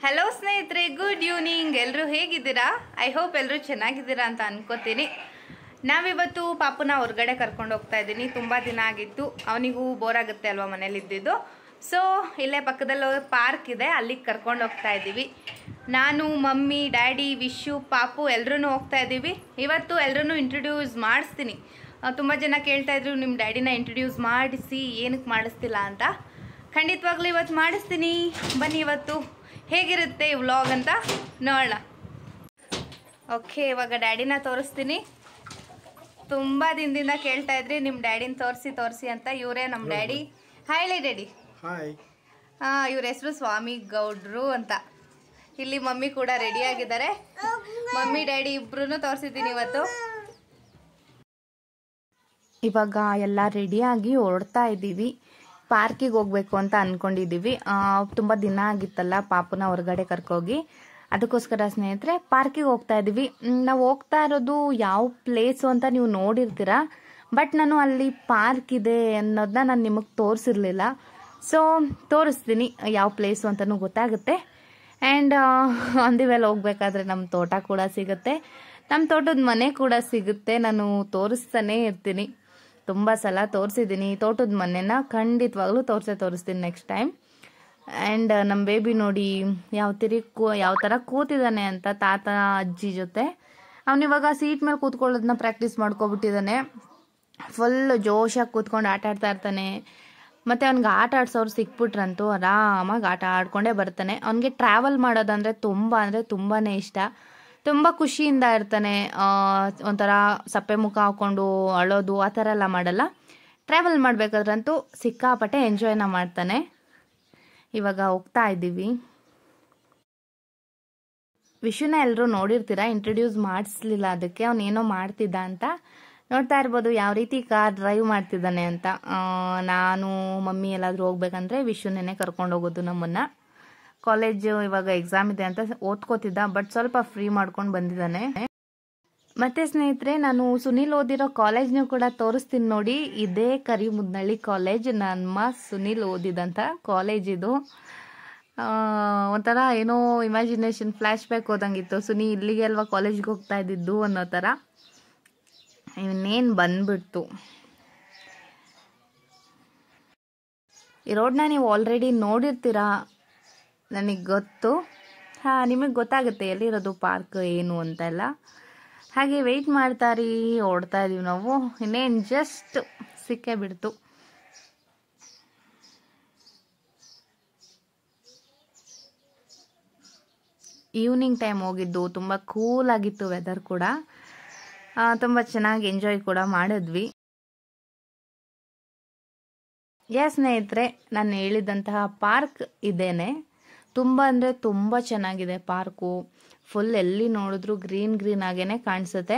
hello ಸ್ನೇಹಿತರೆ good evening ಎಲ್ಲರೂ ಹೇಗಿದ್ದೀರಾ ಐ ಹೋಪ್ ಎಲ್ಲರೂ ಚೆನ್ನಾಗಿದ್ದೀರಾ ಅಂತ ಅನ್ಕೋತೀನಿ ನಾವಿವತ್ತು ಪಾಪುನ ಹೊರಗಡೆ ಕರ್ಕೊಂಡು ಹೋಗ್ತಾ ಇದ್ದೀನಿ ತುಂಬ ದಿನ ಆಗಿತ್ತು ಅವನಿಗೂ ಬೋರ್ ಆಗುತ್ತೆ ಅಲ್ವಾ ಮನೇಲಿ ಇದ್ದಿದ್ದು ಸೊ ಇಲ್ಲೇ ಪಕ್ಕದಲ್ಲಿ ಪಾರ್ಕ್ ಇದೆ ಅಲ್ಲಿಗೆ ಕರ್ಕೊಂಡು ಹೋಗ್ತಾ ಇದ್ದೀವಿ ನಾನು ಮಮ್ಮಿ ಡ್ಯಾಡಿ ವಿಶು ಪಾಪು ಎಲ್ಲರೂ ಹೋಗ್ತಾ ಇದ್ದೀವಿ ಇವತ್ತು ಎಲ್ಲರೂ ಇಂಟ್ರೊಡ್ಯೂಸ್ ಮಾಡಿಸ್ತೀನಿ ತುಂಬ ಜನ ಕೇಳ್ತಾ ಇದ್ರು ನಿಮ್ಮ ಡ್ಯಾಡಿನ ಇಂಟ್ರೊಡ್ಯೂಸ್ ಮಾಡಿಸಿ ಏನಕ್ಕೆ ಮಾಡಿಸ್ತಿಲ್ಲ ಅಂತ ಖಂಡಿತವಾಗ್ಲೂ ಇವತ್ತು ಮಾಡಿಸ್ತೀನಿ ಬನ್ನಿ ಇವತ್ತು ಹೇಗಿರುತ್ತೆ ಈ ವ್ಲಾಗ್ ಅಂತ ನೋಡೋಣ ಓಕೆ ಇವಾಗ ಡ್ಯಾಡಿನ ತೋರಿಸ್ತೀನಿ ತುಂಬ ದಿನದಿಂದ ಕೇಳ್ತಾ ಇದ್ರಿ ನಿಮ್ಮ ಡ್ಯಾಡಿನ ತೋರಿಸಿ ತೋರಿಸಿ ಅಂತ ಇವರೇ ನಮ್ಮ ಡ್ಯಾಡಿ ಹಾಯ್ ಡ್ಯಾಡಿ ಹಾಯ್ ಹಾಂ ಇವ್ರ ಹೆಸರು ಸ್ವಾಮಿ ಗೌಡ್ರು ಅಂತ ಇಲ್ಲಿ ಮಮ್ಮಿ ಕೂಡ ರೆಡಿ ಆಗಿದ್ದಾರೆ ಮಮ್ಮಿ ಡ್ಯಾಡಿ ಇಬ್ರು ತೋರಿಸಿದ್ದೀನಿ ಇವತ್ತು ಇವಾಗ ಎಲ್ಲ ರೆಡಿಯಾಗಿ ಹೊರಡ್ತಾ ಇದ್ದೀವಿ ಪಾರ್ಕಿಗೆ ಹೋಗ್ಬೇಕು ಅಂತ ಅನ್ಕೊಂಡಿದ್ದೀವಿ ತುಂಬ ದಿನ ಆಗಿತ್ತಲ್ಲ ಪಾಪನ ಹೊರಗಡೆ ಕರ್ಕೋಗಿ ಅದಕ್ಕೋಸ್ಕರ ಸ್ನೇಹಿತರೆ ಪಾರ್ಕಿಗೆ ಹೋಗ್ತಾ ಇದ್ದೀವಿ ನಾವು ಹೋಗ್ತಾ ಇರೋದು ಯಾವ ಪ್ಲೇಸು ಅಂತ ನೀವು ನೋಡಿರ್ತೀರ ಬಟ್ ನಾನು ಅಲ್ಲಿ ಪಾರ್ಕ್ ಇದೆ ಅನ್ನೋದನ್ನ ನಾನು ನಿಮಗೆ ತೋರಿಸಿರ್ಲಿಲ್ಲ ಸೊ ತೋರಿಸ್ತೀನಿ ಯಾವ ಪ್ಲೇಸು ಅಂತಲೂ ಗೊತ್ತಾಗುತ್ತೆ ಆ್ಯಂಡ್ ಆನ್ ದಿ ವೆಲ್ ಹೋಗ್ಬೇಕಾದ್ರೆ ನಮ್ಮ ತೋಟ ಕೂಡ ಸಿಗುತ್ತೆ ನಮ್ಮ ತೋಟದ ಮನೆ ಕೂಡ ಸಿಗುತ್ತೆ ನಾನು ತೋರಿಸ್ತಾನೆ ಇರ್ತೀನಿ ತುಂಬ ಸಲ ತೋರಿಸಿದ್ದೀನಿ ತೋಟದ ಮನೆನ ಖಂಡಿತವಾಗ್ಲೂ ತೋರಿಸೇ ತೋರಿಸ್ತೀನಿ ನೆಕ್ಸ್ಟ್ ಟೈಮ್ ಆ್ಯಂಡ್ ನಮ್ಮ ಬೇಬಿ ನೋಡಿ ಯಾವ ತಿರಿ ಕೂ ಯಾವ ಥರ ಕೂತಿದ್ದಾನೆ ಅಂತ ತಾತ ಅಜ್ಜಿ ಜೊತೆ ಅವನಿವಾಗ ಸೀಟ್ ಮೇಲೆ ಕೂತ್ಕೊಳ್ಳೋದನ್ನ ಪ್ರಾಕ್ಟೀಸ್ ಮಾಡ್ಕೊಬಿಟ್ಟಿದ್ದಾನೆ ಫುಲ್ ಜೋಶಾಗಿ ಕೂತ್ಕೊಂಡು ಆಟ ಆಡ್ತಾ ಇರ್ತಾನೆ ಮತ್ತು ಅವ್ನಿಗೆ ಆಟ ಆಡ್ಸೋರು ಸಿಕ್ಬಿಟ್ರಂತೂ ಆರಾಮಾಗಿ ಆಟ ಆಡ್ಕೊಂಡೇ ಬರ್ತಾನೆ ಅವನಿಗೆ ಟ್ರಾವೆಲ್ ಮಾಡೋದಂದರೆ ತುಂಬ ಅಂದರೆ ತುಂಬಾ ಇಷ್ಟ ತುಂಬ ಖುಷಿಯಿಂದ ಇರ್ತಾನೆ ಒಂಥರ ಸಪ್ಪೆ ಮುಖ ಹಾಕ್ಕೊಂಡು ಅಳೋದು ಆ ಥರ ಎಲ್ಲ ಮಾಡಲ್ಲ ಟ್ರಾವೆಲ್ ಮಾಡಬೇಕಾದ್ರಂತೂ ಸಿಕ್ಕಾಪಟ್ಟೆ ಎಂಜಾಯ್ನ ಮಾಡ್ತಾನೆ ಇವಾಗ ಹೋಗ್ತಾ ಇದ್ದೀವಿ ವಿಷುನ ಎಲ್ಲರೂ ನೋಡಿರ್ತೀರ ಇಂಟ್ರೊಡ್ಯೂಸ್ ಮಾಡಿಸ್ಲಿಲ್ಲ ಅದಕ್ಕೆ ಅವನೇನೋ ಮಾಡ್ತಿದ್ದ ಅಂತ ನೋಡ್ತಾ ಇರ್ಬೋದು ಯಾವ ರೀತಿ ಕಾರ್ ಡ್ರೈವ್ ಮಾಡ್ತಿದ್ದಾನೆ ಅಂತ ನಾನು ಮಮ್ಮಿ ಎಲ್ಲಾದರೂ ಹೋಗ್ಬೇಕಂದ್ರೆ ವಿಷುನೇ ಕರ್ಕೊಂಡು ಹೋಗೋದು ನಮ್ಮನ್ನ ಕಾಲೇಜು ಇವಾಗ ಎಕ್ಸಾಮ್ ಇದೆ ಅಂತ ಓದ್ಕೋತಿದ್ದ ಬಟ್ ಸ್ವಲ್ಪ ಫ್ರೀ ಮಾಡ್ಕೊಂಡು ಬಂದಿದ್ದಾನೆ ಮತ್ತೆ ಸ್ನೇಹಿತರೆ ನಾನು ಸುನಿಲ್ ಓದಿರೋ ಕಾಲೇಜ್ನೂ ಕೂಡ ತೋರಿಸ್ತೀನಿ ನೋಡಿ ಇದೇ ಕರಿಮುದ್ನಳ್ಳಿ ಕಾಲೇಜ್ ನಮ್ಮ ಸುನಿಲ್ ಓದಿದಂಥ ಕಾಲೇಜ್ ಇದು ಒಂಥರ ಏನೋ ಇಮ್ಯಾಜಿನೇಷನ್ ಫ್ಲ್ಯಾಶ್ ಬ್ಯಾಕ್ ಹೋದಂಗಿತ್ತು ಸುನಿ ಇಲ್ಲಿಗೆ ಅಲ್ವಾ ಕಾಲೇಜ್ಗೆ ಹೋಗ್ತಾ ಇದ್ದಿದ್ದು ಅನ್ನೋ ಥರ ಇನ್ನೇನು ಬಂದ್ಬಿಡ್ತು ಈ ರೋಡ್ನ ನೀವು ಆಲ್ರೆಡಿ ನೋಡಿರ್ತೀರಾ ನನಗೆ ಗೊತ್ತು ಹಾಂ ನಿಮಗೆ ಗೊತ್ತಾಗುತ್ತೆ ಎಲ್ಲಿರೋದು ಪಾರ್ಕ್ ಏನು ಅಂತೆಲ್ಲ ಹಾಗೆ ವೆಯ್ಟ್ ಮಾಡ್ತಾರಿ ಓಡ್ತಾ ಇದೀವಿ ನಾವು ಇನ್ನೇನು ಜಸ್ಟ್ ಸಿಕ್ಕೇ ಬಿಡ್ತು ಈವ್ನಿಂಗ್ ಟೈಮ್ ಹೋಗಿದ್ದು ತುಂಬ ಕೂಲ್ ಆಗಿತ್ತು ವೆದರ್ ಕೂಡ ತುಂಬ ಚೆನ್ನಾಗಿ ಎಂಜಾಯ್ ಕೂಡ ಮಾಡಿದ್ವಿ ಯಾ ಸ್ನೇಹಿತರೆ ನಾನು ಹೇಳಿದಂತಹ ಪಾರ್ಕ್ ಇದೇನೆ ತುಂಬ ಅಂದರೆ ತುಂಬ ಚೆನ್ನಾಗಿದೆ ಪಾರ್ಕು ಫುಲ್ ಎಲ್ಲಿ ನೋಡಿದ್ರು ಗ್ರೀನ್ ಗ್ರೀನ್ ಆಗೇನೆ ಕಾಣಿಸುತ್ತೆ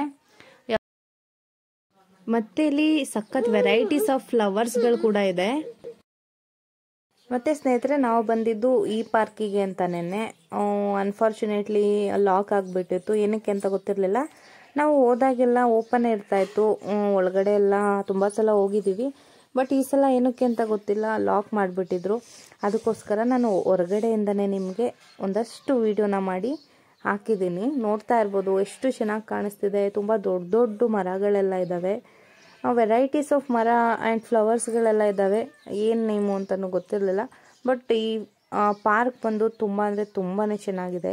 ಮತ್ತೆ ಇಲ್ಲಿ ಸಖತ್ ವೆರೈಟೀಸ್ ಆಫ್ ಫ್ಲವರ್ಸ್ಗಳು ಕೂಡ ಇದೆ ಮತ್ತೆ ಸ್ನೇಹಿತರೆ ನಾವು ಬಂದಿದ್ದು ಈ ಪಾರ್ಕಿಗೆ ಅಂತಾನೆ ಅನ್ಫಾರ್ಚುನೇಟ್ಲಿ ಲಾಕ್ ಆಗಿಬಿಟ್ಟಿತ್ತು ಏನಕ್ಕೆ ಅಂತ ಗೊತ್ತಿರಲಿಲ್ಲ ನಾವು ಹೋದಾಗೆಲ್ಲ ಓಪನ್ ಇರ್ತಾ ಇತ್ತು ಒಳಗಡೆ ಎಲ್ಲ ತುಂಬ ಸಲ ಹೋಗಿದ್ದೀವಿ ಬಟ್ ಈ ಸಲ ಏನಕ್ಕೆ ಅಂತ ಗೊತ್ತಿಲ್ಲ ಲಾಕ್ ಮಾಡಿಬಿಟ್ಟಿದ್ರು ಅದಕ್ಕೋಸ್ಕರ ನಾನು ಹೊರಗಡೆಯಿಂದನೇ ನಿಮಗೆ ಒಂದಷ್ಟು ವಿಡಿಯೋನ ಮಾಡಿ ಹಾಕಿದ್ದೀನಿ ನೋಡ್ತಾ ಇರ್ಬೋದು ಎಷ್ಟು ಚೆನ್ನಾಗಿ ಕಾಣಿಸ್ತಿದೆ ತುಂಬ ದೊಡ್ಡ ದೊಡ್ಡ ಮರಗಳೆಲ್ಲ ಇದ್ದಾವೆ ವೆರೈಟೀಸ್ ಆಫ್ ಮರ ಆ್ಯಂಡ್ ಫ್ಲವರ್ಸ್ಗಳೆಲ್ಲ ಇದ್ದಾವೆ ಏನು ನೇಮು ಅಂತಲೂ ಗೊತ್ತಿರಲಿಲ್ಲ ಬಟ್ ಈ ಪಾರ್ಕ್ ಬಂದು ತುಂಬ ಅಂದರೆ ತುಂಬಾ ಚೆನ್ನಾಗಿದೆ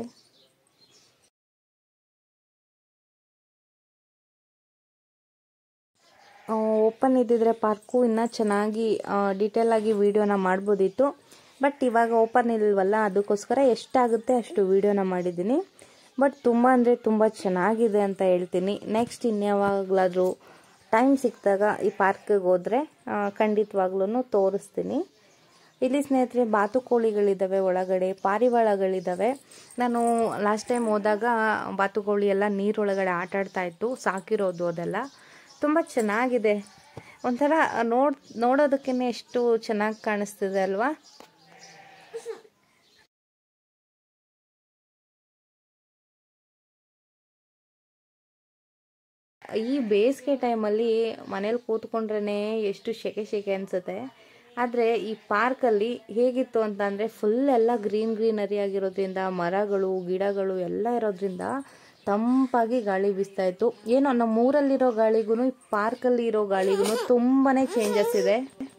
ಓಪನ್ ಇದ್ದಿದ್ರೆ ಪಾರ್ಕು ಇನ್ನೂ ಚೆನ್ನಾಗಿ ಡೀಟೇಲ್ ಆಗಿ ವಿಡಿಯೋನ ಮಾಡ್ಬೋದಿತ್ತು ಬಟ್ ಇವಾಗ ಓಪನ್ ಇಲ್ವಲ್ಲ ಅದಕ್ಕೋಸ್ಕರ ಎಷ್ಟಾಗುತ್ತೆ ಅಷ್ಟು ವಿಡಿಯೋನ ಮಾಡಿದ್ದೀನಿ ಬಟ್ ತುಂಬ ಅಂದರೆ ತುಂಬ ಚೆನ್ನಾಗಿದೆ ಅಂತ ಹೇಳ್ತೀನಿ ನೆಕ್ಸ್ಟ್ ಇನ್ಯಾವಾಗಲಾದರೂ ಟೈಮ್ ಸಿಕ್ಕಿದಾಗ ಈ ಪಾರ್ಕಿಗೆ ಹೋದರೆ ಖಂಡಿತವಾಗ್ಲೂ ತೋರಿಸ್ತೀನಿ ಇಲ್ಲಿ ಸ್ನೇಹಿತರೆ ಬಾತುಕೋಳಿಗಳಿದ್ದಾವೆ ಒಳಗಡೆ ಪಾರಿವಾಳಗಳಿದ್ದಾವೆ ನಾನು ಲಾಸ್ಟ್ ಟೈಮ್ ಹೋದಾಗ ಬಾತುಕೋಳಿ ಎಲ್ಲ ನೀರೊಳಗಡೆ ಆಟ ಆಡ್ತಾ ಇತ್ತು ಸಾಕಿರೋದು ಅದೆಲ್ಲ ತುಂಬ ಚೆನ್ನಾಗಿದೆ ಒಂಥರ ನೋಡ್ ನೋಡೋದಕ್ಕೇ ಎಷ್ಟು ಚೆನ್ನಾಗಿ ಕಾಣಿಸ್ತಿದೆ ಅಲ್ವಾ ಈ ಬೇಸಿಗೆ ಟೈಮಲ್ಲಿ ಮನೇಲಿ ಕೂತ್ಕೊಂಡ್ರೇ ಎಷ್ಟು ಸೆಕೆ ಸೆಕೆ ಅನಿಸುತ್ತೆ ಆದರೆ ಈ ಪಾರ್ಕಲ್ಲಿ ಹೇಗಿತ್ತು ಅಂತಂದರೆ ಫುಲ್ ಎಲ್ಲ ಗ್ರೀನ್ ಗ್ರೀನರಿ ಆಗಿರೋದ್ರಿಂದ ಮರಗಳು ಗಿಡಗಳು ಎಲ್ಲ ಇರೋದ್ರಿಂದ ತಂಪಾಗಿ ಗಾಳಿ ಬೀಸ್ತಾ ಇತ್ತು ಏನೋ ನಮ್ಮ ಊರಲ್ಲಿರೋ ಗಾಳಿಗೂ ಈ ಪಾರ್ಕಲ್ಲಿ ಇರೋ ಗಾಳಿಗೂ ತುಂಬಾ ಚೇಂಜಸ್ ಇದೆ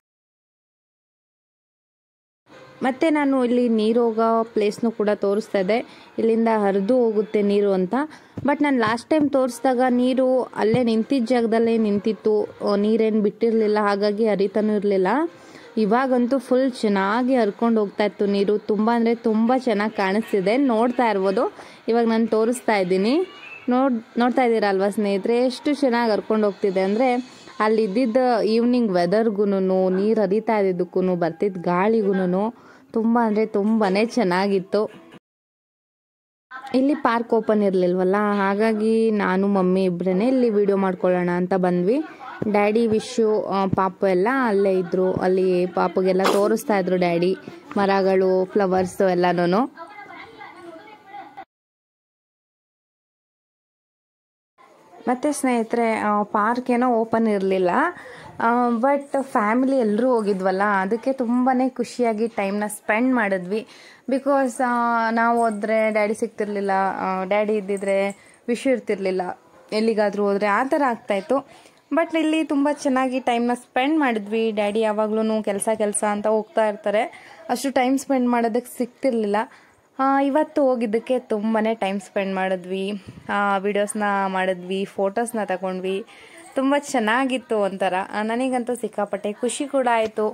ಮತ್ತೆ ನಾನು ಇಲ್ಲಿ ನೀರು ಹೋಗೋ ಪ್ಲೇಸ್ನು ಕೂಡ ತೋರಿಸ್ತಾ ಇದ್ದೆ ಇಲ್ಲಿಂದ ಹರಿದು ಹೋಗುತ್ತೆ ನೀರು ಅಂತ ಬಟ್ ನಾನು ಲಾಸ್ಟ್ ಟೈಮ್ ತೋರಿಸಿದಾಗ ನೀರು ಅಲ್ಲೇ ನಿಂತಿದ್ದ ಜಾಗದಲ್ಲೇ ನಿಂತಿತ್ತು ನೀರೇನು ಬಿಟ್ಟಿರಲಿಲ್ಲ ಹಾಗಾಗಿ ಹರಿತಾನೂ ಇರಲಿಲ್ಲ ಇವಾಗಂತೂ ಫುಲ್ ಚೆನ್ನಾಗಿ ಹರ್ಕೊಂಡು ಹೋಗ್ತಾ ಇತ್ತು ನೀರು ತುಂಬ ಅಂದರೆ ತುಂಬ ಚೆನ್ನಾಗಿ ಕಾಣಿಸ್ತಿದೆ ನೋಡ್ತಾ ಇರ್ಬೋದು ಇವಾಗ ನಾನು ತೋರಿಸ್ತಾ ಇದ್ದೀನಿ ನೋಡ್ ನೋಡ್ತಾ ಇದ್ದೀರಾ ಅಲ್ವಾ ಸ್ನೇಹಿತರೆ ಎಷ್ಟು ಚೆನ್ನಾಗಿ ಹರ್ಕೊಂಡು ಹೋಗ್ತಿದೆ ಅಂದರೆ ಅಲ್ಲಿ ಇದ್ದಿದ್ದ ಈವ್ನಿಂಗ್ ವೆದರ್ಗೂ ನೀರು ಹರಿತಾ ಇದ್ದಿದ್ದಕ್ಕೂ ಬರ್ತಿದ್ದ ಗಾಳಿಗೂ ತುಂಬ ಅಂದರೆ ತುಂಬಾ ಚೆನ್ನಾಗಿತ್ತು ಇಲ್ಲಿ ಪಾರ್ಕ್ ಓಪನ್ ಇರಲಿಲ್ವಲ್ಲ ಹಾಗಾಗಿ ನಾನು ಮಮ್ಮಿ ಇಬ್ಬರೇ ಇಲ್ಲಿ ವಿಡಿಯೋ ಮಾಡ್ಕೊಳ್ಳೋಣ ಅಂತ ಬಂದ್ವಿ ಡ್ಯಾಡಿ ವಿಶು ಪಾಪು ಎಲ್ಲ ಅಲ್ಲೇ ಇದ್ರು ಅಲ್ಲಿ ಪಾಪುಗೆಲ್ಲ ತೋರಿಸ್ತಾ ಇದ್ರು ಡ್ಯಾಡಿ ಮರಗಳು ಫ್ಲವರ್ಸು ಎಲ್ಲನೂ ಮತ್ತು ಸ್ನೇಹಿತರೆ ಪಾರ್ಕ್ ಏನೋ ಓಪನ್ ಇರಲಿಲ್ಲ ಬಟ್ ಫ್ಯಾಮಿಲಿ ಎಲ್ಲರೂ ಹೋಗಿದ್ವಲ್ಲ ಅದಕ್ಕೆ ತುಂಬಾ ಖುಷಿಯಾಗಿ ಟೈಮ್ನ ಸ್ಪೆಂಡ್ ಮಾಡಿದ್ವಿ ಬಿಕಾಸ್ ನಾವು ಹೋದ್ರೆ ಡ್ಯಾಡಿ ಸಿಗ್ತಿರ್ಲಿಲ್ಲ ಡ್ಯಾಡಿ ಇದ್ದಿದ್ರೆ ವಿಷು ಇರ್ತಿರ್ಲಿಲ್ಲ ಎಲ್ಲಿಗಾದರೂ ಹೋದರೆ ಆ ಥರ ಆಗ್ತಾಯಿತ್ತು ಬಟ್ ಇಲ್ಲಿ ತುಂಬ ಚೆನ್ನಾಗಿ ಟೈಮ್ನ ಸ್ಪೆಂಡ್ ಮಾಡಿದ್ವಿ ಡ್ಯಾಡಿ ಯಾವಾಗ್ಲೂ ಕೆಲಸ ಕೆಲಸ ಅಂತ ಹೋಗ್ತಾ ಇರ್ತಾರೆ ಅಷ್ಟು ಟೈಮ್ ಸ್ಪೆಂಡ್ ಮಾಡೋದಕ್ಕೆ ಸಿಗ್ತಿರ್ಲಿಲ್ಲ ಇವತ್ತು ಹೋಗಿದ್ದಕ್ಕೆ ತುಂಬಾ ಟೈಮ್ ಸ್ಪೆಂಡ್ ಮಾಡಿದ್ವಿ ವಿಡಿಯೋಸ್ನ ಮಾಡಿದ್ವಿ ಫೋಟೋಸ್ನ ತಗೊಂಡ್ವಿ ತುಂಬ ಚೆನ್ನಾಗಿತ್ತು ಒಂಥರ ನನಗಂತೂ ಸಿಕ್ಕಾಪಟ್ಟೆ ಖುಷಿ ಕೂಡ ಆಯಿತು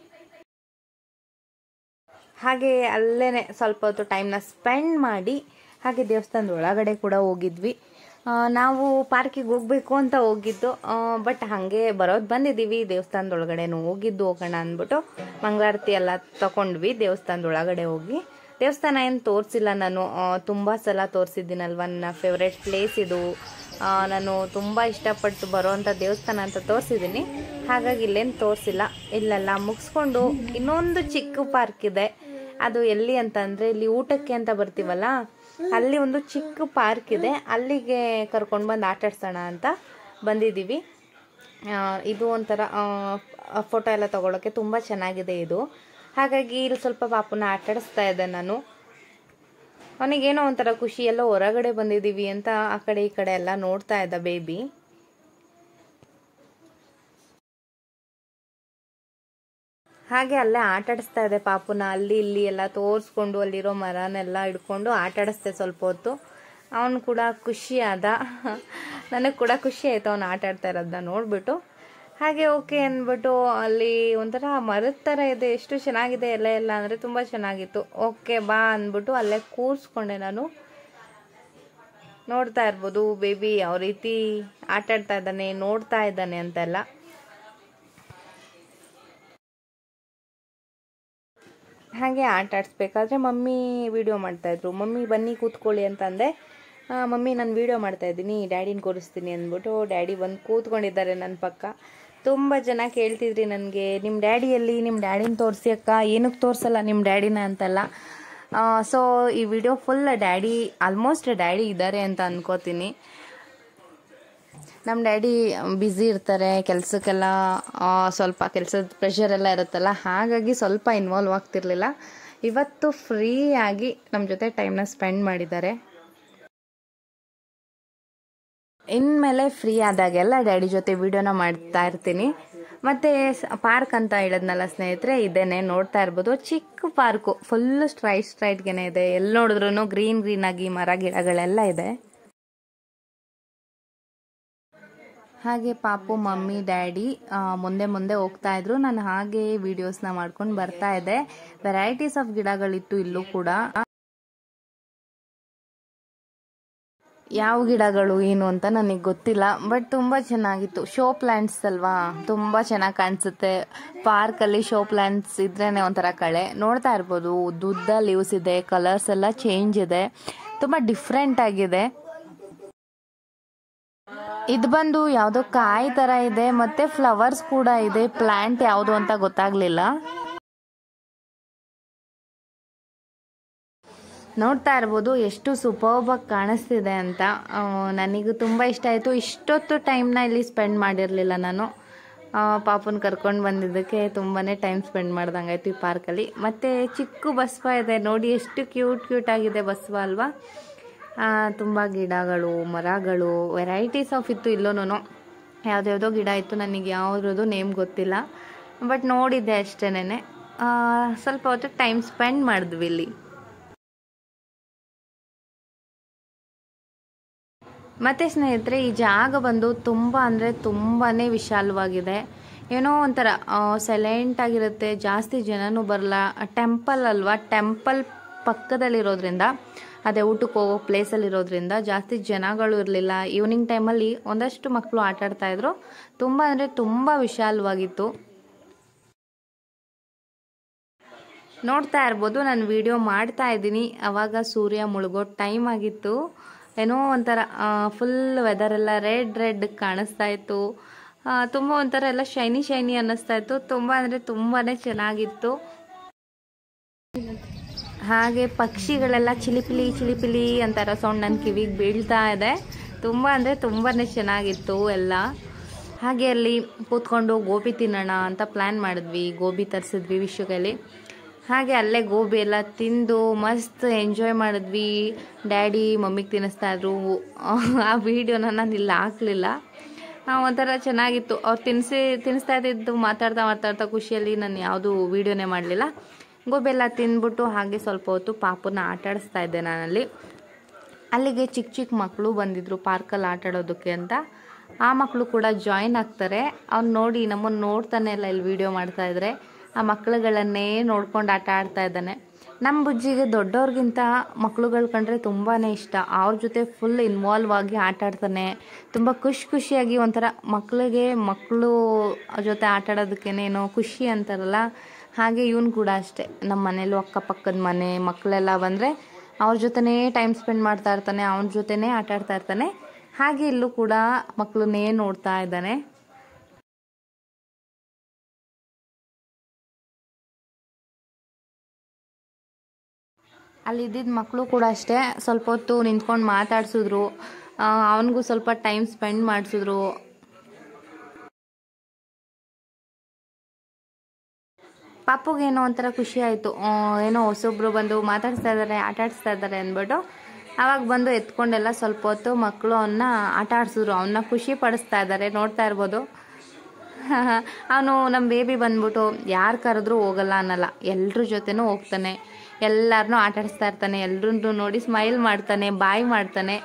ಹಾಗೆ ಅಲ್ಲೇ ಸ್ವಲ್ಪ ಹೊತ್ತು ಟೈಮ್ನ ಸ್ಪೆಂಡ್ ಮಾಡಿ ಹಾಗೆ ದೇವಸ್ಥಾನದ ಒಳಗಡೆ ಕೂಡ ಹೋಗಿದ್ವಿ ನಾವು ಪಾರ್ಕಿಗೆ ಹೋಗ್ಬೇಕು ಅಂತ ಹೋಗಿದ್ದು ಬಟ್ ಹಾಗೆ ಬರೋದು ಬಂದಿದ್ದೀವಿ ದೇವಸ್ಥಾನದ ಒಳಗಡೆನೂ ಹೋಗಿದ್ದು ಹೋಗೋಣ ಅಂದ್ಬಿಟ್ಟು ಮಂಗಳಾರತಿ ಎಲ್ಲ ತಗೊಂಡ್ವಿ ದೇವಸ್ಥಾನದ ಒಳಗಡೆ ಹೋಗಿ ದೇವಸ್ಥಾನ ಏನು ತೋರಿಸಿಲ್ಲ ನಾನು ತುಂಬ ಸಲ ತೋರಿಸಿದ್ದೀನಲ್ವ ನನ್ನ ಫೇವ್ರೆಟ್ ಪ್ಲೇಸ್ ಇದು ನಾನು ತುಂಬ ಇಷ್ಟಪಟ್ಟು ಬರೋವಂಥ ದೇವಸ್ಥಾನ ಅಂತ ತೋರಿಸಿದ್ದೀನಿ ಹಾಗಾಗಿ ಇಲ್ಲೇನು ತೋರಿಸಿಲ್ಲ ಇಲ್ಲೆಲ್ಲ ಮುಗಿಸ್ಕೊಂಡು ಇನ್ನೊಂದು ಚಿಕ್ಕ ಪಾರ್ಕ್ ಇದೆ ಅದು ಎಲ್ಲಿ ಅಂತಂದರೆ ಇಲ್ಲಿ ಊಟಕ್ಕೆ ಅಂತ ಬರ್ತೀವಲ್ಲ ಅಲ್ಲಿ ಒಂದು ಚಿಕ್ಕ ಪಾರ್ಕ್ ಇದೆ ಅಲ್ಲಿಗೆ ಕರ್ಕೊಂಡು ಬಂದು ಆಟಾಡ್ಸೋಣ ಅಂತ ಬಂದಿದ್ದೀವಿ ಇದು ಒಂಥರ ಫೋಟೋ ಎಲ್ಲ ತೊಗೊಳಕ್ಕೆ ತುಂಬ ಚೆನ್ನಾಗಿದೆ ಇದು ಹಾಗಾಗಿ ಇಲ್ಲಿ ಸ್ವಲ್ಪ ಪಾಪುನ ಆಟಾಡಿಸ್ತಾ ಇದ್ದೆ ನಾನು ಅವನಿಗೇನೋ ಒಂಥರ ಖುಷಿ ಎಲ್ಲೋ ಹೊರಗಡೆ ಬಂದಿದ್ದೀವಿ ಅಂತ ಆ ಕಡೆ ಈ ಕಡೆ ಎಲ್ಲ ನೋಡ್ತಾ ಇದ್ದ ಬೇಬಿ ಹಾಗೆ ಅಲ್ಲೇ ಆಟಾಡಿಸ್ತಾ ಇದೆ ಪಾಪುನ ಅಲ್ಲಿ ಇಲ್ಲಿ ಎಲ್ಲ ತೋರಿಸ್ಕೊಂಡು ಅಲ್ಲಿರೋ ಮರನೆಲ್ಲ ಹಿಡ್ಕೊಂಡು ಆಟಾಡಿಸ್ದೆ ಸ್ವಲ್ಪ ಹೊತ್ತು ಅವನು ಕೂಡ ಖುಷಿ ಆದ ನನಗೆ ಕೂಡ ಖುಷಿ ಆಯಿತು ಅವನು ಆಟ ಆಡ್ತಾ ಇರೋದನ್ನ ನೋಡಿಬಿಟ್ಟು ಹಾಗೆ ಓಕೆ ಅಂದ್ಬಿಟ್ಟು ಅಲ್ಲಿ ಒಂಥರ ಮರದ ಥರ ಇದೆ ಎಷ್ಟು ಚೆನ್ನಾಗಿದೆ ಎಲ್ಲ ಎಲ್ಲ ಅಂದರೆ ತುಂಬ ಚೆನ್ನಾಗಿತ್ತು ಓಕೆ ಬಾ ಅಂದ್ಬಿಟ್ಟು ಅಲ್ಲೇ ಕೂರಿಸ್ಕೊಂಡೆ ನಾನು ನೋಡ್ತಾ ಇರ್ಬೋದು ಬೇಬಿ ಯಾವ ರೀತಿ ಆಟ ಆಡ್ತಾ ಇದ್ದಾನೆ ನೋಡ್ತಾ ಇದ್ದಾನೆ ಅಂತೆಲ್ಲ ಹಾಗೆ ಆಟ ಆಡಿಸ್ಬೇಕಾದ್ರೆ ಮಮ್ಮಿ ವಿಡಿಯೋ ಮಾಡ್ತಾಯಿದ್ರು ಮಮ್ಮಿ ಬನ್ನಿ ಕೂತ್ಕೊಳ್ಳಿ ಅಂತಂದೆ ಮಮ್ಮಿ ನಾನು ವೀಡಿಯೋ ಮಾಡ್ತಾ ಇದ್ದೀನಿ ಡ್ಯಾಡಿನ ಕೂರಿಸ್ತೀನಿ ಅಂದ್ಬಿಟ್ಟು ಡ್ಯಾಡಿ ಬಂದು ಕೂತ್ಕೊಂಡಿದ್ದಾರೆ ನನ್ನ ಪಕ್ಕ ತುಂಬ ಜನ ಕೇಳ್ತಿದ್ರಿ ನನಗೆ ನಿಮ್ಮ ಡ್ಯಾಡಿಯಲ್ಲಿ ನಿಮ್ಮ ಡ್ಯಾಡಿನ ತೋರಿಸಿ ಅಕ್ಕ ಏನಕ್ಕೆ ತೋರಿಸಲ್ಲ ನಿಮ್ಮ ಡ್ಯಾಡಿನ ಅಂತೆಲ್ಲ ಸೊ ಈ video full daddy almost daddy ಇದ್ದಾರೆ ಅಂತ ಅನ್ಕೋತೀನಿ ನಮ್ಮ ಡ್ಯಾಡಿ ಬ್ಯುಸಿ ಇರ್ತಾರೆ ಕೆಲಸಕ್ಕೆಲ್ಲ ಸ್ವಲ್ಪ ಕೆಲಸದ ಪ್ರೆಷರ್ ಎಲ್ಲ ಇರುತ್ತಲ್ಲ ಹಾಗಾಗಿ ಸ್ವಲ್ಪ ಇನ್ವಾಲ್ವ್ ಆಗ್ತಿರ್ಲಿಲ್ಲ ಇವತ್ತು ಫ್ರೀಯಾಗಿ ನಮ್ಮ ಜೊತೆ ಟೈಮ್ನ ಸ್ಪೆಂಡ್ ಮಾಡಿದ್ದಾರೆ ಇನ್ಮೇಲೆ ಫ್ರೀ ಆದಾಗೆಲ್ಲ ಡ್ಯಾಡಿ ಜೊತೆ ವಿಡಿಯೋನ ಮಾಡ್ತಾ ಇರ್ತೀನಿ ಮತ್ತು ಪಾರ್ಕ್ ಅಂತ ಹೇಳಿದ್ನಲ್ಲ ಸ್ನೇಹಿತರೆ ಇದೇನೆ ನೋಡ್ತಾ ಇರ್ಬೋದು ಚಿಕ್ಕ ಪಾರ್ಕು ಫುಲ್ಲು ಸ್ಟ್ರೈಟ್ ಸ್ಟ್ರೈಟ್ಗೆನೆ ಇದೆ ಎಲ್ಲಿ ನೋಡಿದ್ರು ಗ್ರೀನ್ ಗ್ರೀನ್ ಆಗಿ ಮರ ಗಿಡಗಳೆಲ್ಲ ಇದೆ ಹಾಗೆ ಪಾಪು ಮಮ್ಮಿ ಡ್ಯಾಡಿ ಮುಂದೆ ಮುಂದೆ ಹೋಗ್ತಾ ಇದ್ರು ನಾನು ಹಾಗೆ ವಿಡಿಯೋಸ್ನ ಮಾಡ್ಕೊಂಡು ಬರ್ತಾ ಇದ್ದೆ ವೆರೈಟೀಸ್ ಆಫ್ ಗಿಡಗಳಿತ್ತು ಇಲ್ಲೂ ಕೂಡ ಯಾವ ಗಿಡಗಳು ಏನು ಅಂತ ನನಗೆ ಗೊತ್ತಿಲ್ಲ ಬಟ್ ತುಂಬ ಚೆನ್ನಾಗಿತ್ತು ಶೋ ಪ್ಲ್ಯಾಂಟ್ಸ್ ಅಲ್ವಾ ತುಂಬ ಚೆನ್ನಾಗಿ ಕಾಣಿಸುತ್ತೆ ಪಾರ್ಕಲ್ಲಿ ಶೋ ಪ್ಲ್ಯಾಂಟ್ಸ್ ಇದ್ರೇ ಒಂಥರ ಕಳೆ ನೋಡ್ತಾ ಇರ್ಬೋದು ಉದ್ದುದ್ದ ಲೀವ್ಸ್ ಇದೆ ಕಲರ್ಸ್ ಎಲ್ಲ ಚೇಂಜ್ ಇದೆ ತುಂಬ ಡಿಫ್ರೆಂಟ್ ಆಗಿದೆ ಇದು ಬಂದು ಯಾವುದೋ ಕಾಯಿ ಥರ ಇದೆ ಮತ್ತೆ ಫ್ಲವರ್ಸ್ ಕೂಡ ಇದೆ ಪ್ಲಾಂಟ್ ಯಾವುದು ಅಂತ ಗೊತ್ತಾಗ್ಲಿಲ್ಲ ನೋಡ್ತಾ ಇರ್ಬೋದು ಎಷ್ಟು ಸುಪರ್ಬಾಗಿ ಕಾಣಿಸ್ತಿದೆ ಅಂತ ನನಗೂ ತುಂಬ ಇಷ್ಟ ಆಯಿತು ಇಷ್ಟೊತ್ತು ಟೈಮ್ನ ಇಲ್ಲಿ ಸ್ಪೆಂಡ್ ಮಾಡಿರಲಿಲ್ಲ ನಾನು ಪಾಪನ ಕರ್ಕೊಂಡು ಬಂದಿದ್ದಕ್ಕೆ ತುಂಬಾ ಟೈಮ್ ಸ್ಪೆಂಡ್ ಮಾಡ್ದಂಗಾಯ್ತು ಈ ಪಾರ್ಕಲ್ಲಿ ಮತ್ತು ಚಿಕ್ಕ ಬಸ್ವ ಇದೆ ನೋಡಿ ಎಷ್ಟು ಕ್ಯೂಟ್ ಕ್ಯೂಟ್ ಆಗಿದೆ ಬಸ್ವ ಅಲ್ವಾ ತುಂಬ ಗಿಡಗಳು ಮರಗಳು ವೆರೈಟೀಸ್ ಆಫ್ ಇತ್ತು ಇಲ್ಲೋನು ಯಾವುದ್ಯಾವುದೋ ಗಿಡ ಇತ್ತು ನನಗೆ ಯಾವುದ್ರದ್ದು ನೇಮ್ ಗೊತ್ತಿಲ್ಲ ಬಟ್ ನೋಡಿದ್ದೆ ಅಷ್ಟೇನೆ ಸ್ವಲ್ಪ ಹೊತ್ತು ಟೈಮ್ ಸ್ಪೆಂಡ್ ಮಾಡಿದ್ವಿ ಇಲ್ಲಿ ಮತ್ತು ಸ್ನೇಹಿತರೆ ಈ ಜಾಗ ಬಂದು ತುಂಬ ಅಂದರೆ ತುಂಬಾ ವಿಶಾಲವಾಗಿದೆ ಏನೋ ಒಂಥರ ಸೈಲೆಂಟ್ ಆಗಿರುತ್ತೆ ಜಾಸ್ತಿ ಜನನೂ ಬರಲ್ಲ ಟೆಂಪಲ್ ಅಲ್ವಾ ಟೆಂಪಲ್ ಪಕ್ಕದಲ್ಲಿರೋದ್ರಿಂದ ಅದೇ ಊಟಕ್ಕೆ ಹೋಗೋ ಪ್ಲೇಸಲ್ಲಿ ಇರೋದ್ರಿಂದ ಜಾಸ್ತಿ ಜನಗಳು ಇರಲಿಲ್ಲ ಈವ್ನಿಂಗ್ ಟೈಮಲ್ಲಿ ಒಂದಷ್ಟು ಮಕ್ಕಳು ಆಟ ಆಡ್ತಾ ಇದ್ರು ತುಂಬ ಅಂದರೆ ತುಂಬ ವಿಶಾಲವಾಗಿತ್ತು ನೋಡ್ತಾ ಇರ್ಬೋದು ನಾನು ವಿಡಿಯೋ ಮಾಡ್ತಾ ಇದ್ದೀನಿ ಅವಾಗ ಸೂರ್ಯ ಮುಳುಗೋ ಟೈಮ್ ಆಗಿತ್ತು ಏನೋ ಒಂಥರ ಫುಲ್ ವೆದರ್ ಎಲ್ಲ ರೆಡ್ ರೆಡ್ ಕಾಣಿಸ್ತಾ ಇತ್ತು ತುಂಬ ಒಂಥರ ಎಲ್ಲ ಶೈನಿ ಶೈನಿ ಅನ್ನಿಸ್ತಾ ಇತ್ತು ತುಂಬ ಅಂದರೆ ತುಂಬಾ ಚೆನ್ನಾಗಿತ್ತು ಹಾಗೆ ಪಕ್ಷಿಗಳೆಲ್ಲ ಚಿಲಿಪಿಲಿ ಚಿಲಿಪಿಲಿ ಅಂತಾರ ಸೌಂಡ್ ನನ್ನ ಕಿವಿಗೆ ಬೀಳ್ತಾ ಇದೆ ತುಂಬ ಅಂದರೆ ತುಂಬಾ ಚೆನ್ನಾಗಿತ್ತು ಎಲ್ಲ ಹಾಗೆ ಅಲ್ಲಿ ಕೂತ್ಕೊಂಡು ಗೋಬಿ ತಿನ್ನೋಣ ಅಂತ ಪ್ಲ್ಯಾನ್ ಮಾಡಿದ್ವಿ ಗೋಬಿ ತರಿಸಿದ್ವಿ ವಿಶ್ವಕಲ್ಲಿ ಹಾಗೆ ಅಲ್ಲೇ ಗೋಬಿ ಎಲ್ಲ ತಿಂದು ಮಸ್ತ್ ಎಂಜಾಯ್ ಮಾಡಿದ್ವಿ ಡ್ಯಾಡಿ ಮಮ್ಮಿಗೆ ತಿನ್ನಿಸ್ತಾ ಇದ್ರು ಆ ವಿಡಿಯೋನ ನಾನು ಇಲ್ಲಿ ಹಾಕಲಿಲ್ಲ ಒಂಥರ ಚೆನ್ನಾಗಿತ್ತು ಅವ್ರು ತಿನ್ನಿಸಿ ತಿನ್ನಿಸ್ತಾ ಇದ್ದಿದ್ದು ಮಾತಾಡ್ತಾ ಮಾತಾಡ್ತಾ ಖುಷಿಯಲ್ಲಿ ನಾನು ಯಾವುದು ವೀಡಿಯೋನೇ ಮಾಡಲಿಲ್ಲ ಗೋಬಿ ಎಲ್ಲ ತಿಂದ್ಬಿಟ್ಟು ಹಾಗೆ ಸ್ವಲ್ಪ ಹೊತ್ತು ಪಾಪನ ಆಟ ಆಡಿಸ್ತಾ ಇದ್ದೆ ನಾನಲ್ಲಿ ಅಲ್ಲಿಗೆ ಚಿಕ್ಕ ಚಿಕ್ಕ ಮಕ್ಕಳು ಬಂದಿದ್ರು ಪಾರ್ಕಲ್ಲಿ ಆಟ ಆಡೋದಕ್ಕೆ ಅಂತ ಆ ಮಕ್ಕಳು ಕೂಡ ಜಾಯಿನ್ ಆಗ್ತಾರೆ ಅವ್ನು ನೋಡಿ ನಮ್ಮನ್ನು ನೋಡ್ತಾನೆ ಇಲ್ಲ ಇಲ್ಲಿ ವಿಡಿಯೋ ಮಾಡ್ತಾ ಇದ್ರೆ ಆ ಮಕ್ಕಳುಗಳನ್ನೇ ನೋಡ್ಕೊಂಡು ಆಟ ಆಡ್ತಾ ಇದ್ದಾನೆ ನಮ್ಮ ಬುಜ್ಜಿಗೆ ದೊಡ್ಡವ್ರಿಗಿಂತ ಮಕ್ಳುಗಳು ಕಂಡ್ರೆ ತುಂಬಾ ಇಷ್ಟ ಅವ್ರ ಜೊತೆ ಫುಲ್ ಇನ್ವಾಲ್ವ್ ಆಗಿ ಆಟ ಆಡ್ತಾನೆ ತುಂಬ ಖುಷಿ ಖುಷಿಯಾಗಿ ಒಂಥರ ಮಕ್ಕಳಿಗೆ ಮಕ್ಕಳು ಜೊತೆ ಆಟ ಆಡೋದಕ್ಕೇನೇನೋ ಖುಷಿ ಅಂತಾರಲ್ಲ ಹಾಗೆ ಇವನು ಕೂಡ ಅಷ್ಟೇ ನಮ್ಮ ಮನೇಲೂ ಅಕ್ಕಪಕ್ಕದ ಮನೆ ಮಕ್ಕಳೆಲ್ಲ ಬಂದರೆ ಅವ್ರ ಜೊತೆನೇ ಟೈಮ್ ಸ್ಪೆಂಡ್ ಮಾಡ್ತಾ ಇರ್ತಾನೆ ಅವನ ಜೊತೆನೇ ಆಟ ಆಡ್ತಾ ಇರ್ತಾನೆ ಹಾಗೆ ಇಲ್ಲೂ ಕೂಡ ಮಕ್ಕಳನ್ನೇ ನೋಡ್ತಾ ಇದ್ದಾನೆ ಅಲ್ಲಿ ಇದ್ದಿದ್ದ ಮಕ್ಕಳು ಕೂಡ ಅಷ್ಟೇ ಸ್ವಲ್ಪ ಹೊತ್ತು ನಿಂತ್ಕೊಂಡು ಮಾತಾಡ್ಸಿದ್ರು ಅವನಿಗೂ ಸ್ವಲ್ಪ ಟೈಮ್ ಸ್ಪೆಂಡ್ ಮಾಡಿಸಿದ್ರು ಪಾಪುಗೇನೋ ಒಂಥರ ಖುಷಿ ಆಯಿತು ಏನೋ ಹೊಸೊಬ್ರು ಬಂದು ಮಾತಾಡಿಸ್ತಾ ಇದ್ದಾರೆ ಆಟ ಆಡಿಸ್ತಾ ಇದ್ದಾರೆ ಅಂದ್ಬಿಟ್ಟು ಆವಾಗ ಬಂದು ಎತ್ಕೊಂಡೆಲ್ಲ ಸ್ವಲ್ಪ ಹೊತ್ತು ಮಕ್ಕಳು ಅವನ್ನ ಆಟ ಆಡಿಸಿದ್ರು ಅವನ್ನ ಖುಷಿ ಪಡಿಸ್ತಾ ಇದ್ದಾರೆ ನೋಡ್ತಾ ಇರ್ಬೋದು ಅವನು ನಮ್ಮ ಬೇಬಿ ಬಂದ್ಬಿಟ್ಟು ಯಾರು ಕರೆದ್ರೂ ಹೋಗಲ್ಲ ಅನ್ನಲ್ಲ ಎಲ್ರ ಜೊತೆನೂ ಹೋಗ್ತಾನೆ ಎಲ್ಲರನ್ನೂ ಆಟ ಆಡಿಸ್ತಾ ಇರ್ತಾನೆ ಎಲ್ರನ್ನೂ ನೋಡಿ ಸ್ಮೈಲ್ ಮಾಡ್ತಾನೆ ಬಾಯ್ ಮಾಡ್ತಾನೆ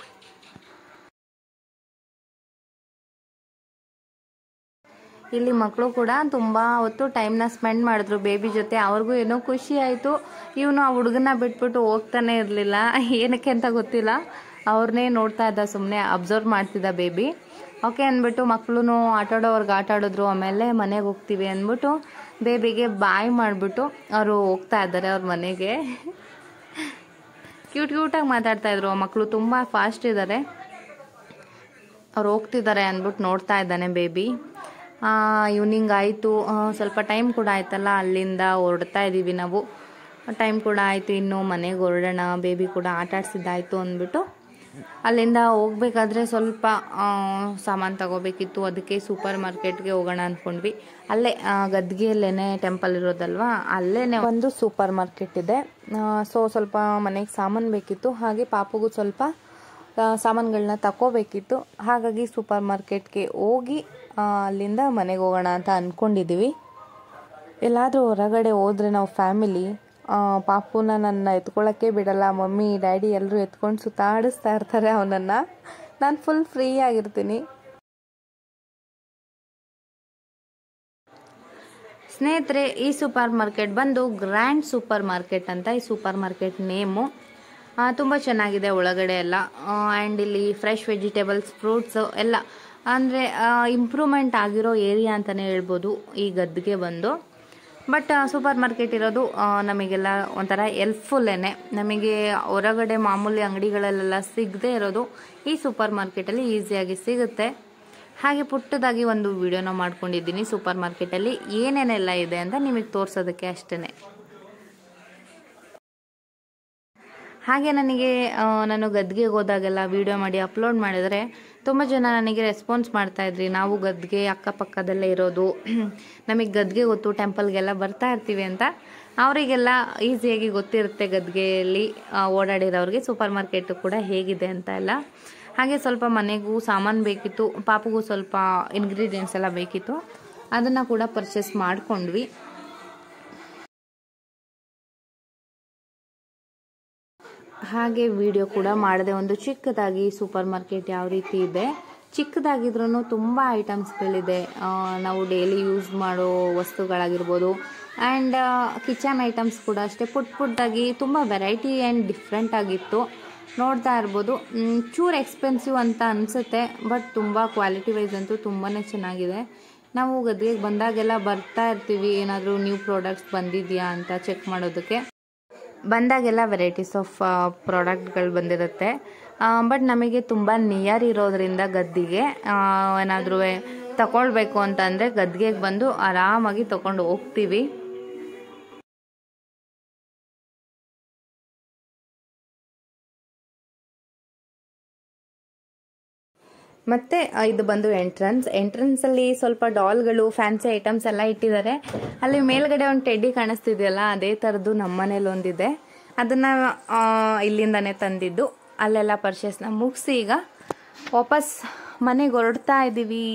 ಇಲ್ಲಿ ಮಕ್ಕಳು ಕೂಡ ತುಂಬ ಹೊತ್ತು ಟೈಮ್ನ ಸ್ಪೆಂಡ್ ಮಾಡಿದ್ರು ಬೇಬಿ ಜೊತೆ ಅವ್ರಿಗೂ ಏನೋ ಖುಷಿ ಆಯಿತು ಇವನು ಆ ಹುಡುಗನ ಬಿಟ್ಬಿಟ್ಟು ಹೋಗ್ತಾನೆ ಇರಲಿಲ್ಲ ಏನಕ್ಕೆ ಅಂತ ಗೊತ್ತಿಲ್ಲ ಅವ್ರನ್ನೇ ನೋಡ್ತಾ ಇದ್ದ ಸುಮ್ಮನೆ ಅಬ್ಸರ್ವ್ ಮಾಡ್ತಿದ್ದ ಬೇಬಿ ಓಕೆ ಅಂದ್ಬಿಟ್ಟು ಮಕ್ಕಳು ಆಟಾಡೋರ್ಗೆ ಆಟ ಆಡಿದ್ರು ಆಮೇಲೆ ಮನೆಗೆ ಹೋಗ್ತೀವಿ ಅಂದ್ಬಿಟ್ಟು ಬೇಬಿಗೆ ಬಾಯ್ ಮಾಡಿಬಿಟ್ಟು ಅವರು ಹೋಗ್ತಾ ಇದ್ದಾರೆ ಅವ್ರ ಮನೆಗೆ ಕ್ಯೂಟ್ ಕ್ಯೂಟಾಗಿ ಮಾತಾಡ್ತಾ ಇದ್ರು ಮಕ್ಕಳು ತುಂಬ ಫಾಸ್ಟ್ ಇದ್ದಾರೆ ಅವ್ರು ಹೋಗ್ತಿದ್ದಾರೆ ಅಂದ್ಬಿಟ್ಟು ನೋಡ್ತಾ ಇದ್ದಾನೆ ಬೇಬಿ ಈವ್ನಿಂಗ್ ಆಯಿತು ಸ್ವಲ್ಪ ಟೈಮ್ ಕೂಡ ಆಯ್ತಲ್ಲ ಅಲ್ಲಿಂದ ಹೊರಡ್ತಾ ಇದ್ದೀವಿ ನಾವು ಟೈಮ್ ಕೂಡ ಆಯಿತು ಇನ್ನು ಮನೆಗೆ ಹೊರಡೋಣ ಬೇಬಿ ಕೂಡ ಆಟ ಆಡ್ಸಿದ್ದಾಯಿತು ಅಂದ್ಬಿಟ್ಟು ಅಲ್ಲಿಂದ ಹೋಗ್ಬೇಕಾದ್ರೆ ಸ್ವಲ್ಪ ಸಾಮಾನು ತಗೋಬೇಕಿತ್ತು ಅದಕ್ಕೆ ಸೂಪರ್ ಮಾರ್ಕೆಟ್ಗೆ ಹೋಗೋಣ ಅಂದ್ಕೊಂಡ್ವಿ ಅಲ್ಲೇ ಗದ್ಗೆಯಲ್ಲೇ ಟೆಂಪಲ್ ಇರೋದಲ್ವಾ ಅಲ್ಲೇ ಒಂದು ಸೂಪರ್ ಮಾರ್ಕೆಟ್ ಇದೆ ಸೊ ಸ್ವಲ್ಪ ಮನೆಗೆ ಸಾಮಾನು ಬೇಕಿತ್ತು ಹಾಗೆ ಪಾಪುಗೂ ಸ್ವಲ್ಪ ಸಾಮಾನುಗಳನ್ನ ತಗೋಬೇಕಿತ್ತು ಹಾಗಾಗಿ ಸೂಪರ್ ಮಾರ್ಕೆಟ್ಗೆ ಹೋಗಿ ಅಲ್ಲಿಂದ ಮನೆಗೆ ಹೋಗೋಣ ಅಂತ ಅಂದ್ಕೊಂಡಿದ್ದೀವಿ ಎಲ್ಲಾದರೂ ಹೊರಗಡೆ ಹೋದರೆ ನಾವು ಫ್ಯಾಮಿಲಿ ಪಾಪುನ ನನ್ನ ಎತ್ಕೊಳ್ಳೋಕ್ಕೆ ಬಿಡಲ್ಲ ಮಮ್ಮಿ ಡ್ಯಾಡಿ ಎಲ್ಲರೂ ಎತ್ಕೊಂಡು ಸುತ್ತಾಡಿಸ್ತಾ ಇರ್ತಾರೆ ಅವನನ್ನು ನಾನು ಫುಲ್ ಫ್ರೀ ಆಗಿರ್ತೀನಿ ಸ್ನೇಹಿತರೆ ಈ ಸೂಪರ್ ಮಾರ್ಕೆಟ್ ಬಂದು ಗ್ರ್ಯಾಂಡ್ ಸೂಪರ್ ಮಾರ್ಕೆಟ್ ಅಂತ ಈ ಸೂಪರ್ ಮಾರ್ಕೆಟ್ ನೇಮು ತುಂಬ ಚೆನ್ನಾಗಿದೆ ಒಳಗಡೆ ಎಲ್ಲ ಆ್ಯಂಡ್ ಇಲ್ಲಿ ಫ್ರೆಶ್ ವೆಜಿಟೇಬಲ್ಸ್ ಫ್ರೂಟ್ಸು ಎಲ್ಲ ಅಂದರೆ ಇಂಪ್ರೂವ್ಮೆಂಟ್ ಆಗಿರೋ ಏರಿಯಾ ಅಂತಲೇ ಹೇಳ್ಬೋದು ಈ ಗದ್ಗೆ ಬಂದು ಬಟ್ ಸೂಪರ್ ಮಾರ್ಕೆಟ್ ಇರೋದು ನಮಗೆಲ್ಲ ಒಂಥರ ಎಲ್ಪ್ಫುಲ್ಲೇನೆ ನಮಗೆ ಹೊರಗಡೆ ಮಾಮೂಲಿ ಅಂಗಡಿಗಳಲ್ಲೆಲ್ಲ ಸಿಗದೆ ಇರೋದು ಈ ಸೂಪರ್ ಮಾರ್ಕೆಟಲ್ಲಿ ಈಸಿಯಾಗಿ ಸಿಗುತ್ತೆ ಹಾಗೆ ಪುಟ್ಟದಾಗಿ ಒಂದು ವಿಡಿಯೋನ ಮಾಡ್ಕೊಂಡಿದ್ದೀನಿ ಸೂಪರ್ ಮಾರ್ಕೆಟಲ್ಲಿ ಏನೇನೆಲ್ಲ ಇದೆ ಅಂತ ನಿಮಗೆ ತೋರಿಸೋದಕ್ಕೆ ಅಷ್ಟೇ ಹಾಗೆ ನನಗೆ ಆ, ನಾನು ಗದ್ಗೆಗೆ ಹೋದಾಗೆಲ್ಲ ವಿಡಿಯೋ ಮಾಡಿ ಅಪ್ಲೋಡ್ ಮಾಡಿದರೆ ತುಂಬ ಜನ ನನಗೆ ರೆಸ್ಪಾನ್ಸ್ ಮಾಡ್ತಾ ಇದ್ರಿ ನಾವು ಗದ್ಗೆ ಅಕ್ಕಪಕ್ಕದಲ್ಲೇ ಇರೋದು ನಮಗೆ ಗದ್ಗೆ ಗೊತ್ತು ಟೆಂಪಲ್ಗೆಲ್ಲ ಬರ್ತಾ ಇರ್ತೀವಿ ಅಂತ ಅವರಿಗೆಲ್ಲ ಈಸಿಯಾಗಿ ಗೊತ್ತಿರುತ್ತೆ ಗದ್ಗೆಯಲ್ಲಿ ಆ, ಓಡಾಡಿರೋರಿಗೆ ಸೂಪರ್ ಮಾರ್ಕೆಟು ಕೂಡ ಹೇಗಿದೆ ಅಂತ ಎಲ್ಲ ಹಾಗೆ ಸ್ವಲ್ಪ ಮನೆಗೂ ಸಾಮಾನು ಬೇಕಿತ್ತು ಪಾಪಗೂ ಸ್ವಲ್ಪ ಇಂಗ್ರೀಡಿಯೆಂಟ್ಸ್ ಎಲ್ಲ ಬೇಕಿತ್ತು ಅದನ್ನು ಕೂಡ ಪರ್ಚೇಸ್ ಮಾಡ್ಕೊಂಡ್ವಿ ಹಾಗೆ ವಿಡಿಯೋ ಕೂಡ ಮಾಡಿದೆ ಒಂದು ಚಿಕ್ಕದಾಗಿ ಸೂಪರ್ ಮಾರ್ಕೆಟ್ ಯಾವ ರೀತಿ ಇದೆ ಚಿಕ್ಕದಾಗಿದ್ರೂ ತುಂಬ ಐಟಮ್ಸ್ಗಳಿದೆ ಆ, ನಾವು ಡೈಲಿ ಯೂಸ್ ಮಾಡೋ ವಸ್ತುಗಳಾಗಿರ್ಬೋದು ಆ್ಯಂಡ್ ಕಿಚನ್ ಐಟಮ್ಸ್ ಕೂಡ ಅಷ್ಟೇ ಪುಟ್ ಪುಟ್ಟಾಗಿ ತುಂಬ ವೆರೈಟಿ ಆ್ಯಂಡ್ ಡಿಫ್ರೆಂಟ್ ಆಗಿತ್ತು ನೋಡ್ತಾ ಇರ್ಬೋದು ಮ್, ಚೂರು ಎಕ್ಸ್ಪೆನ್ಸಿವ್ ಅಂತ ಅನಿಸುತ್ತೆ ಬಟ್ ತುಂಬ ಕ್ವಾಲಿಟಿ ವೈಸ್ ಅಂತೂ ತುಂಬಾ ಚೆನ್ನಾಗಿದೆ ನಾವು ಗದ್ದೆಗೆ ಬಂದಾಗೆಲ್ಲ ಬರ್ತಾ ಇರ್ತೀವಿ ಏನಾದರೂ ನ್ಯೂ ಪ್ರಾಡಕ್ಟ್ಸ್ ಬಂದಿದೆಯಾ ಅಂತ ಚೆಕ್ ಮಾಡೋದಕ್ಕೆ ಬಂದಾಗೆಲ್ಲ ವೆರೈಟೀಸ್ ಆಫ್ ಪ್ರಾಡಕ್ಟ್ಗಳು ಬಂದಿರುತ್ತೆ ಬಟ್ ನಮಗೆ ತುಂಬ ನಿಯರ್ ಇರೋದ್ರಿಂದ ಗದ್ದಿಗೆ ಏನಾದರೂ ತಗೊಳ್ಬೇಕು ಅಂತಂದರೆ ಗದ್ಗೆಗೆ ಬಂದು ಆರಾಮಾಗಿ ತಗೊಂಡು ಹೋಗ್ತೀವಿ ಮತ್ತೆ ಆ, ಇದು ಬಂದು ಎಂಟ್ರನ್ಸ್ ಎಂಟ್ರನ್ಸ್ ಅಲ್ಲಿ ಸ್ವಲ್ಪ ಡಾಲ್ಗಳು ಫ್ಯಾನ್ಸಿ ಐಟಮ್ಸ್ ಎಲ್ಲ ಇಟ್ಟಿದ್ದಾರೆ ಅಲ್ಲಿ ಮೇಲ್ಗಡೆ ಒಂದು ಟೆಡ್ಡಿ ಕಾಣಿಸ್ತಿದೆಯಲ್ಲ ಅದೇ ಥರದ್ದು ನಮ್ಮ ಮನೇಲಿ ಒಂದಿದೆ ಅದನ್ನ ಆ, ಇಲ್ಲಿಂದಾನೇ ತಂದಿದ್ದು ಅಲ್ಲೆಲ್ಲ ಪರ್ಚೇಸ್ನ ಮುಗಿಸಿ ಈಗ ವಾಪಸ್ ಮನೆಗೆ ಹೊರಡ್ತಾ ಇದ್ದೀವಿ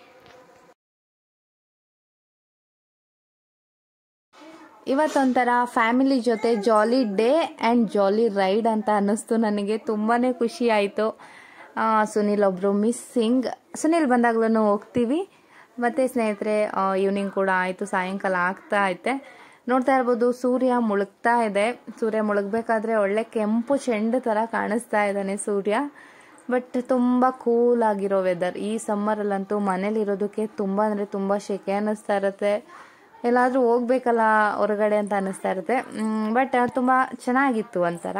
ಇವತ್ತೊಂಥರ ಫ್ಯಾಮಿಲಿ ಜೊತೆ jolly day and jolly ride ಅಂತ ಅನ್ನಿಸ್ತು ನನಗೆ ತುಂಬಾ ಖುಷಿ ಆಯಿತು ಸುನಿಲ್ ಒಬ್ಬರು ಮಿಸ್ಸಿಂಗ್ ಸುನಿಲ್ ಬಂದಾಗ್ಲೂ ಹೋಗ್ತೀವಿ ಮತ್ತು ಸ್ನೇಹಿತರೆ ಈವ್ನಿಂಗ್ ಕೂಡ ಆಯಿತು ಸಾಯಂಕಾಲ ಆಗ್ತಾ ಐತೆ ನೋಡ್ತಾ ಇರ್ಬೋದು ಸೂರ್ಯ ಮುಳುಗ್ತಾ ಇದೆ ಸೂರ್ಯ ಮುಳುಗಬೇಕಾದ್ರೆ ಒಳ್ಳೆ ಕೆಂಪು ಚೆಂಡು ಥರ ಕಾಣಿಸ್ತಾ ಇದ್ದಾನೆ ಸೂರ್ಯ ಬಟ್ ತುಂಬ ಕೂಲ್ ಆಗಿರೋ ವೆದರ್ ಈ ಸಮ್ಮರಲ್ಲಂತೂ ಮನೇಲಿರೋದಕ್ಕೆ ತುಂಬ ಅಂದರೆ ತುಂಬ ಶೆಕೆ ಅನ್ನಿಸ್ತಾ ಇರುತ್ತೆ ಎಲ್ಲಾದರೂ ಹೋಗ್ಬೇಕಲ್ಲ ಹೊರಗಡೆ ಅಂತ ಅನ್ನಿಸ್ತಾ ಇರುತ್ತೆ ಬಟ್ ತುಂಬ ಚೆನ್ನಾಗಿತ್ತು ಒಂಥರ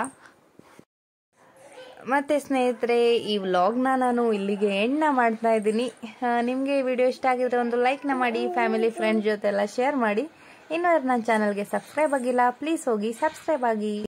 ಮತ್ತೆ ಸ್ನೇಹಿತರೆ ಈ ವ್ಲಾಗ್ನ ನಾನು ಇಲ್ಲಿಗೆ ಎಣ್ಣ ಮಾಡ್ತಾ ಇದ್ದೀನಿ ನಿಮಗೆ ಈ ವಿಡಿಯೋ ಇಷ್ಟ ಆಗಿದ್ರೆ ಒಂದು ಲೈಕ್ನ ಮಾಡಿ ಫ್ಯಾಮಿಲಿ ಫ್ರೆಂಡ್ ಜೊತೆ ಎಲ್ಲ ಶೇರ್ ಮಾಡಿ ಇನ್ನೂ ನನ್ನ ಚಾನಲ್ಗೆ ಸಬ್ಸ್ಕ್ರೈಬ್ ಆಗಿಲ್ಲ ಪ್ಲೀಸ್ ಹೋಗಿ ಸಬ್ಸ್ಕ್ರೈಬ್ ಆಗಿ